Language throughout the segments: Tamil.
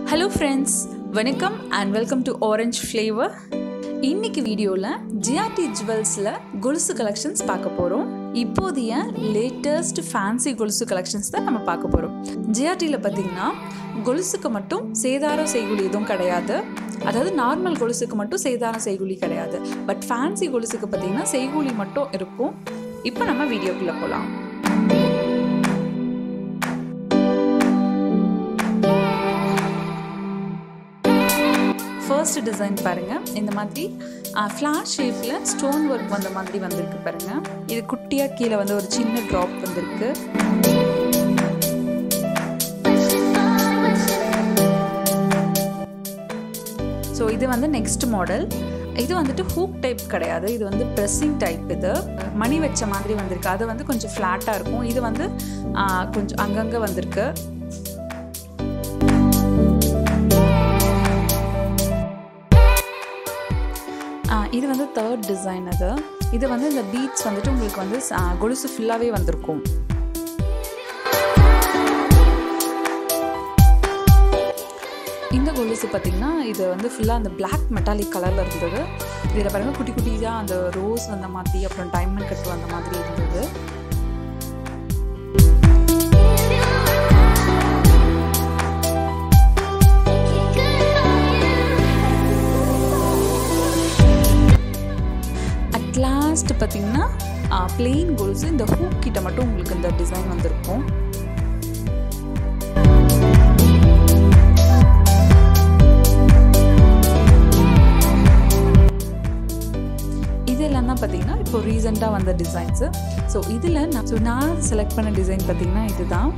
ஹலோ ஃப்ரெண்ட்ஸ் வணக்கம் and welcome to orange flavour இன்னைக்கு வீடியோவில் ஜிஆர்டி ஜுவல்ஸில் கொலுசு கலெக்ஷன்ஸ் பார்க்க போகிறோம் இப்போதைய லேட்டஸ்ட் ஃபேன்சி கொலுசு கலெக்ஷன்ஸ் தான் நம்ம பார்க்க போகிறோம் ஜிஆர்டியில் பார்த்தீங்கன்னா கொலுசுக்கு மட்டும் சேதாரம் செய்குலி எதுவும் கிடையாது அதாவது நார்மல் கொலுசுக்கு மட்டும் சேதாரம் செய்குலி கிடையாது பட் ஃபேன்சி கொலுசுக்கு பார்த்தீங்கன்னா செய்கூலி மட்டும் இருக்கும் இப்போ நம்ம வீடியோக்குள்ளே போகலாம் ஃபர்ஸ்ட் டிசைன் பாருங்கள் இந்த மாதிரி ஃப்ளாஷ் ஷேப்பில் ஸ்டோன் ஒர்க் வந்த மாதிரி வந்திருக்கு பாருங்கள் இது குட்டியாக கீழே வந்து ஒரு சின்ன ட்ராப் வந்திருக்கு ஸோ இது வந்து நெக்ஸ்ட் மாடல் இது வந்துட்டு ஹூக் டைப் கிடையாது இது வந்து ப்ரெஸ்ஸிங் டைப் இது மணி வச்ச மாதிரி வந்திருக்கு அது வந்து கொஞ்சம் ஃப்ளாட்டாக இருக்கும் இது வந்து கொஞ்சம் அங்கங்கே வந்திருக்கு இது வந்து தேர்ட் டிசைன் அது இது வந்து இந்த பீட்ஸ் வந்துட்டு உங்களுக்கு வந்து கொலுசு ஃபுல்லாகவே வந்திருக்கும் இந்த கொலுசு பார்த்திங்கன்னா இது வந்து ஃபுல்லாக அந்த பிளாக் மெட்டாலிக் கலரில் இருந்தது இதில் பாருங்கள் குட்டி குட்டியாக அந்த ரோஸ் வந்த மாதிரி அப்புறம் டைமண்ட் கட் வந்த மாதிரி இருந்தது லாஸ்ட் பார்த்தீங்கன்னா பிளெயின் கொலுசு இந்த ஹூக் கிட்ட மட்டும் உங்களுக்கு இந்த டிசைன் வந்திருக்கும் இதெல்லாம் தான் பார்த்தீங்கன்னா இப்போ ரீசெண்டாக வந்த டிசைன்ஸு ஸோ இதில் நான் ஸோ நான் செலக்ட் பண்ண டிசைன் பார்த்தீங்கன்னா இதுதான்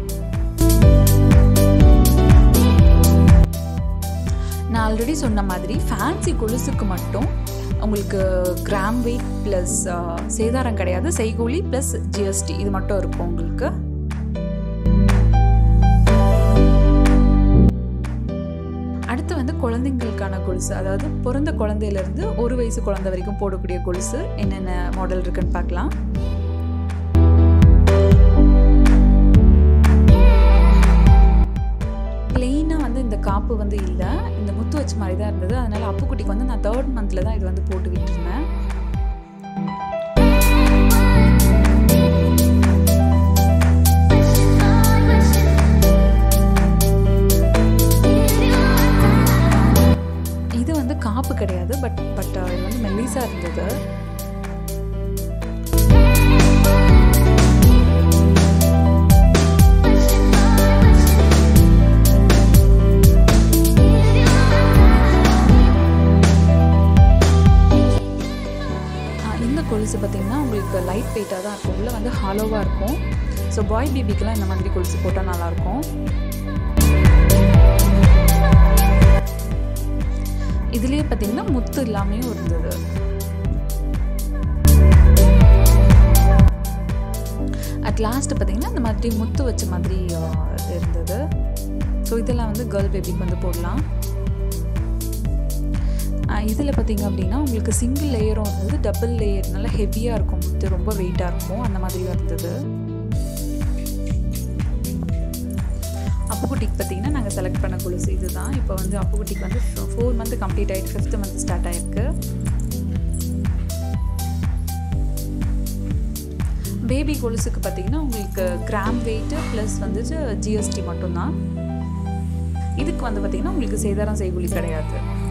நான் ஆல்ரெடி சொன்ன மாதிரி ஃபேன்சி கொலுசுக்கு மட்டும் உங்களுக்கு கிராம் வெயிட் ப்ளஸ் சேதாரம் கிடையாது செய்கூலி ப்ளஸ் ஜிஎஸ்டி இது மட்டும் இருக்கும் உங்களுக்கு அடுத்து வந்து குழந்தைங்களுக்கான கொலுசு அதாவது பிறந்த குழந்தையிலேருந்து ஒரு வயசு குழந்தை வரைக்கும் போடக்கூடிய கொலுசு என்னென்ன மாடல் இருக்குன்னு பார்க்கலாம் பிளெயினாக வந்து இந்த காப்பு வந்து இல்லை இந்த முத்து வச்ச மாதிரி தான் இருந்தது அதனால் அப்புக்குட்டிக்கு வந்து நான் தேர்ட் மந்தில் தான் இது வந்து போட்டு விட்டுருந்தேன் இது வந்து காப்பு கிடையாது பட் பட் இது வந்து மெல்லிஸாக இருந்தது கொலுசு பார்த்திங்கன்னா உங்களுக்கு லைட் வெயிட்டாக தான் இருக்கும் உள்ளே வந்து ஹாலோவாக இருக்கும் ஸோ பாய் பேபிக்கெலாம் இந்த மாதிரி கொலுசு போட்டால் நல்லாயிருக்கும் இதுலேயே பார்த்தீங்கன்னா முத்து இல்லாமையும் இருந்தது அட் லாஸ்ட் பார்த்தீங்கன்னா இந்த மாதிரி முத்து வச்ச மாதிரி இருந்தது ஸோ இதெல்லாம் வந்து கேர்ள் பேபிக்கு வந்து போடலாம் இதில் பார்த்திங்க அப்படின்னா உங்களுக்கு சிங்கிள் லேயரும் இருந்தது டபுள் லேயர் நல்லா ஹெவியாக இருக்கும் முத்து ரொம்ப வெயிட்டாக இருக்கும் அந்த மாதிரி இருந்தது அப்புக்குட்டிக்கு பார்த்தீங்கன்னா நாங்கள் செலக்ட் பண்ண கொலுசு இது தான் இப்போ வந்து அப்புக்குட்டிக்கு வந்து ஃபோர் மந்த் கம்ப்ளீட் ஆகிட்டு ஃபிஃப்த் மந்த் ஸ்டார்ட் ஆகிருக்கு பேபி கொலுசுக்கு பார்த்தீங்கன்னா உங்களுக்கு கிராம் வெயிட்டு ப்ளஸ் வந்துட்டு ஜிஎஸ்டி மட்டும்தான் இதுக்கு வந்து பார்த்திங்கன்னா உங்களுக்கு சேதாரம் செய்கூலி கிடையாது